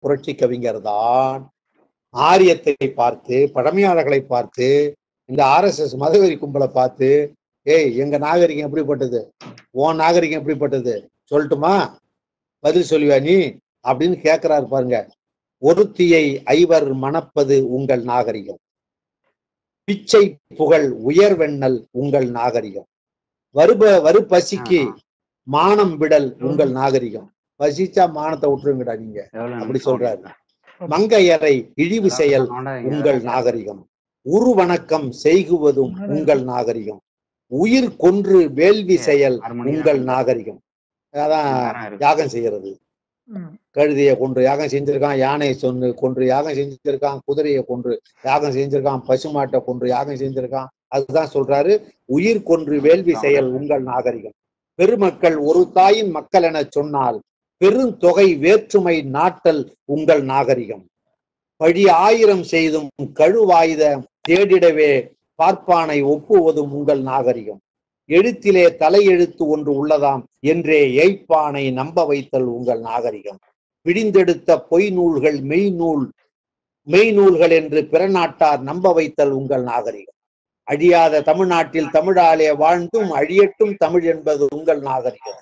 புரட்சி கவிஞர் தான் ஆரியத்தை பார்த்து பழமையாளர்களை பார்த்து இந்த ஆர்எஸ்எஸ் மதவெறி கும்பலை பார்த்து ஏய் எங்க நாகரிகம் எப்படிப்பட்டது உன் நாகரிகம் எப்படிப்பட்டது சொல்லட்டுமா பதில் சொல்லுவா நீ அப்படின்னு கேட்கிறாரு பாருங்க ஒருத்தியை ஐவர் மணப்பது உங்கள் நாகரிகம் பிச்சை புகழ் உயர்வெண்ணல் உங்கள் நாகரிகம் வருப வரு பசிக்கு மானம் விடல் உங்கள் நாகரிகம் பசிச்சா மானத்தை விட்டுருங்கடா நீங்க எவ்வளவு அப்படி நிமிஷம் சொல்றாரு. ஓடிருக்கு? மங்கையரை இழிவு செயல் அவனோட உங்கள் நாகரிகம் உரு வணக்கம் செய்குவதும் உங்கள் நாகரிகம் உயிர் கொன்று வேள்வி செயல் அரை மணி உங்கள் நேரம் நாகரிகம் அதான் நேரம் இருக்கு. யாகம் செய்யறது கழுதையை கொன்று யாகம் செஞ்சிருக்கான் யானையை சொன்னு கொன்று யாகம் செஞ்சிருக்கான் குதிரையை கொன்று யாகம் செஞ்சிருக்கான் பசுமாட்டை கொன்று யாகம் செஞ்சிருக்கான் அதுதான் சொல்றாரு உயிர் கொன்று வேள்வி செயல் உங்கள் நாகரிகம் பெருமக்கள் ஒரு தாயின் மக்கள் என சொன்னால் பெருந்தொகை வேற்றுமை நாட்டல் உங்கள் நாகரிகம் பழி ஆயிரம் செய்தும் கழுவாயுத தேடிடவே பார்ப்பானை ஒப்புவதும் உங்கள் நாகரிகம் எழுத்திலே தலையெழுத்து ஒன்று உள்ளதாம் என்றே ஏய்ப்பானை நம்ப வைத்தல் உங்கள் நாகரிகம் பிடிந்தெடுத்த பொய் நூல்கள் மெய் நூல் மெய் நூல்கள் என்று பிற நாட்டார் நம்ப வைத்தல் உங்கள் நாகரிகம் அழியாத தமிழ்நாட்டில் தமிழாலே வாழ்ந்தும் அழியட்டும் தமிழ் என்பது உங்கள் நாகரிகம்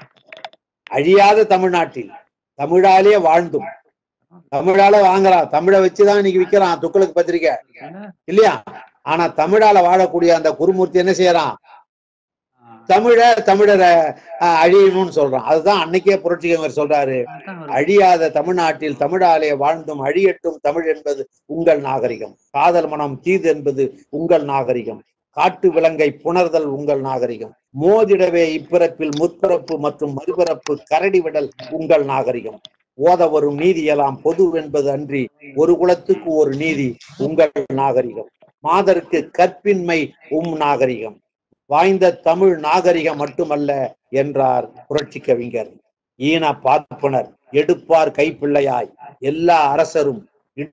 அழியாத தமிழ்நாட்டில் தமிழாலே வாழ்ந்தும் தமிழால வாங்குறான் தமிழை வச்சுதான் இன்னைக்கு விக்கிறான் துக்களுக்கு பத்திரிக்கை இல்லையா ஆனா தமிழால வாழக்கூடிய அந்த குருமூர்த்தி என்ன செய்யறான் தமிழ தமிழரை அஹ், அழியணும்னு சொல்றான் அதுதான் அன்னைக்கே புரட்சிகர் சொல்றாரு அழியாத தமிழ்நாட்டில் தமிழாலே வாழ்ந்தும் அழியட்டும் தமிழ் என்பது உங்கள் நாகரிகம் காதல் மனம் தீது என்பது உங்கள் நாகரிகம் காட்டு விலங்கை புணர்தல் உங்கள் நாகரிகம் மோதிடவே இப்பிறப்பில் முற்பிறப்பு மற்றும் மறுபிறப்பு கரடி விடல் உங்கள் நாகரிகம் ஓத வரும் நீதியெல்லாம் பொது என்பது அன்றி ஒரு குலத்துக்கு ஒரு நீதி உங்கள் நாகரிகம் மாதருக்கு கற்பின்மை உம் நாகரிகம் வாய்ந்த தமிழ் நாகரிகம் மட்டுமல்ல என்றார் புரட்சி கவிஞர் ஈன பார்ப்பனர் எடுப்பார் கைப்பிள்ளையாய் எல்லா அரசரும்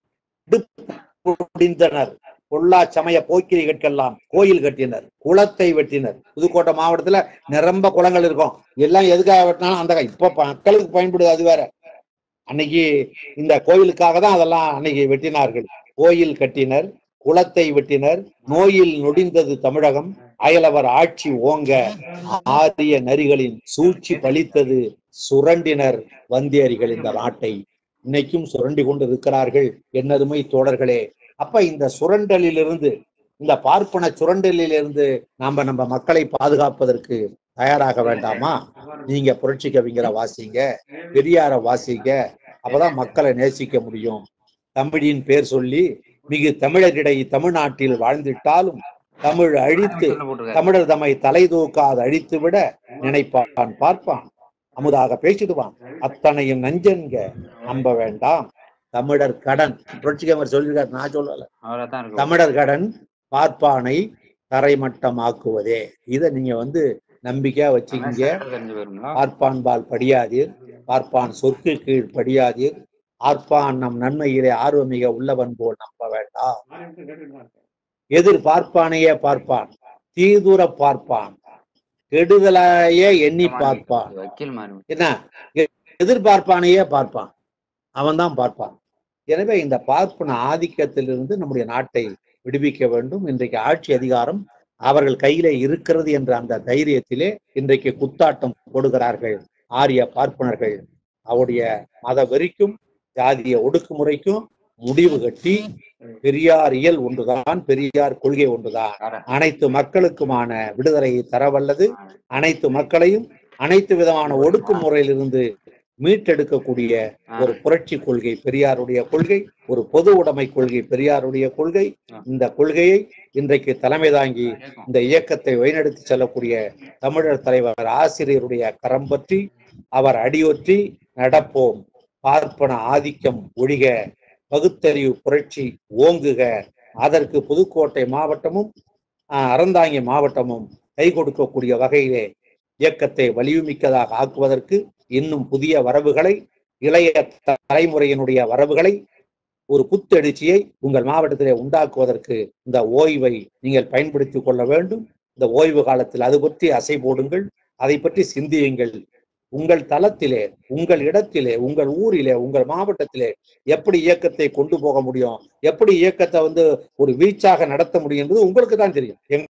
இடுப்புடிந்தனர் பொல்லா சமய போக்கிரிகட்கெல்லாம் கோயில் கட்டினர் குளத்தை வெட்டினர் புதுக்கோட்டை மாவட்டத்துல நிரம்ப குளங்கள் இருக்கும் எல்லாம் எதுக்காக வெட்டினாலும் அந்த இப்ப மக்களுக்கு பயன்படுது அது வேற அன்னைக்கு இந்த கோயிலுக்காக தான் அதெல்லாம் அன்னைக்கு வெட்டினார்கள் கோயில் கட்டினர் குளத்தை வெட்டினர் நோயில் நொடிந்தது தமிழகம் அயலவர் ஆட்சி ஓங்க ஆரிய நரிகளின் சூழ்ச்சி பலித்தது சுரண்டினர் வந்தியரிகள் இந்த நாட்டை இன்னைக்கும் சுரண்டி கொண்டு இருக்கிறார்கள் என்னதுமை தோழர்களே அப்ப இந்த சுரண்டலிலிருந்து இந்த பார்ப்பன சுரண்டலிலிருந்து நாம நம்ம மக்களை பாதுகாப்பதற்கு தயாராக வேண்டாமா நீங்க புரட்சி கவிஞரை வாசிங்க பெரியார வாசிங்க அப்பதான் மக்களை நேசிக்க முடியும் தமிழின் பேர் சொல்லி மிகு தமிழரிடை தமிழ்நாட்டில் வாழ்ந்திட்டாலும் தமிழ் அழித்து சொல்ல போட்டிருக்காரு. தமிழர் தம்மை தலை தூக்காது அழித்து விட நினைப்பான் பார்ப்பான் அமுதாக பேசிடுவான் அத்தனையும் நஞ்சென்க நம்ப வேண்டாம் தமிழர் கடன் புரட்சிகமர் சொல்லியிருக்காரு நான் சொல்லல அவ்வளவுதான் இருக்கு. தமிழர் கடன் பார்ப்பானை தரைமட்டமாக்குவதே இதை நீங்க வந்து நம்பிக்கையா அதான் வச்சுக்கிங்க sector தெரிஞ்சு போயிருங்களா? பார்ப்பான்பால் படியாதீர் பார்ப்பான் சொற்கு கீழ் படியாதீர் ஆர்ப்பான் நம் நன்மையிலே ஆர்வமிக உள்ளவன் போல் நம்ப வேண்டாம் எதிர் பார்ப்பானையே பார்ப்பான் தீதூர பார்ப்பான் கெடுதலையே எண்ணி பார்ப்பான் வக்கீல் மாதிரி என்ன எ- எதிர்பார்ப்பானையே பார்ப்பான் அவன்தான் பார்ப்பான் எனவே இந்த பார்ப்பன ஆதிக்கத்திலிருந்து நம்முடைய நாட்டை விடுவிக்க வேண்டும் இன்றைக்கு ஆட்சி அதிகாரம் அவர்கள் கையிலே இருக்கிறது என்ற அந்த தைரியத்திலே இன்றைக்கு குத்தாட்டம் போடுகிறார்கள் ஆரிய பார்ப்பனர்கள் அவருடைய மத வெறிக்கும் ஜாதிய ஒடுக்குமுறைக்கும் முடிவு கட்டி பெரியார் இயல் ஒன்றுதான் பெரியார் கொள்கை ஒன்றுதான் வேற. அனைத்து மக்களுக்குமான விடுதலையை தரவல்லது அனைத்து மக்களையும் அனைத்து விதமான ஒடுக்குமுறையிலிருந்து மீட்டெடுக்கக்கூடிய ஒரு புரட்சி கொள்கை பெரியாருடைய கொள்கை ஒரு பொது உடைமை கொள்கை பெரியாருடைய கொள்கை இந்த கொள்கையை இன்றைக்கு தலைமை தாங்கி இந்த இயக்கத்தை வழிநடத்தி செல்லக்கூடிய தமிழர் தலைவர் ஆசிரியருடைய கரம் பற்றி அவர் அடியொற்றி நடப்போம் பார்ப்பன ஆதிக்கம் ஒழிக பகுத்தறிவு புரட்சி ஓங்குக அதற்கு புதுக்கோட்டை மாவட்டமும் ஆஹ், அறந்தாங்கி மாவட்டமும் கை கொடுக்கக்கூடிய வகையிலே இயக்கத்தை வலியுமிக்கதாக ஆக்குவதற்கு இன்னும் புதிய வரவுகளை இளைய தலைமுறையினுடைய வரவுகளை ஒரு புத்தெழுச்சியை உங்கள் மாவட்டத்திலே உண்டாக்குவதற்கு இந்த ஓய்வை நீங்கள் பயன்படுத்திக் கொள்ள வேண்டும் இந்த ஓய்வு காலத்தில் அது பற்றி அசை போடுங்கள் அதை பற்றி சிந்தியுங்கள் உங்கள் தளத்திலே உங்கள் இடத்திலே உங்கள் ஊரிலே உங்கள் மாவட்டத்திலே எப்படி இயக்கத்தை கொண்டு போக முடியும் எப்படி இயக்கத்தை வந்து ஒரு வீச்சாக நடத்த முடியும் என்பது உங்களுக்கு தான் தெரியும் எங்க